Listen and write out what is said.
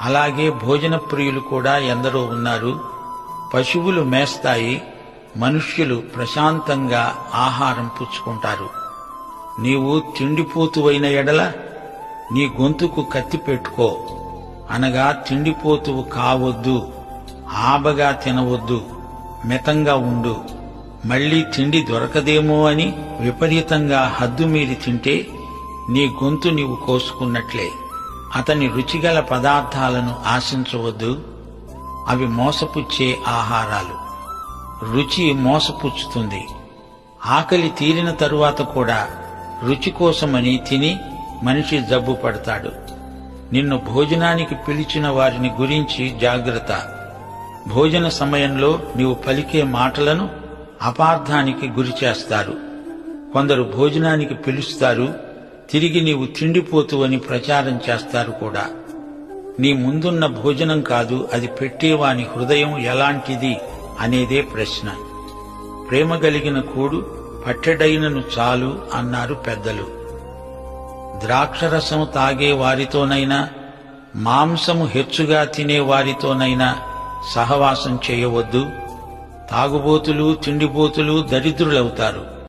అలాగే భోజన ప్రియులు కూడా ఎందరో ఉన్నారు పశువులు మేస్తాయి మనుష్యులు ప్రశాంతంగా ఆహారం పుచ్చుకుంటారు నీవు తిండిపోతువైన ఎడల నీ గొంతుకు కత్తి పెట్టుకో అనగా తిండిపోతువు కావద్దు ఆబగా తినవద్దు మితంగా ఉండు మళ్ళీ తిండి దొరకదేమో అని విపరీతంగా హద్దు మీరి తింటే నీ గొంతు నీవు కోసుకున్నట్లే అతని రుచిగల పదార్థాలను ఆశించవద్దు అవి మోసపుచ్చే ఆహారాలు రుచి మోసపుచ్చుతుంది ఆకలి తీరిన తరువాత కూడా రుచి కోసమని తిని మనిషి జబ్బు పడతాడు నిన్ను భోజనానికి పిలిచిన వారిని గురించి జాగ్రత్త భోజన సమయంలో నీవు పలికే మాటలను అపార్థానికి గురి చేస్తారు కొందరు భోజనానికి పిలుస్తారు తిరిగి నీవు తిండిపోతువని ప్రచారం చేస్తారు కూడా నీ ముందున్న భోజనం కాదు అది పెట్టేవాని హృదయం ఎలాంటిది అనేదే ప్రశ్న ప్రేమ కలిగిన కూడు పట్టెడైనను చాలు అన్నారు పెద్దలు ద్రాక్షరసం తాగే వారితోనైనా మాంసము హెచ్చుగా తినే వారితోనైనా సహవాసం చేయవద్దు తాగుబోతులు తిండిపోతులు దరిద్రులవుతారు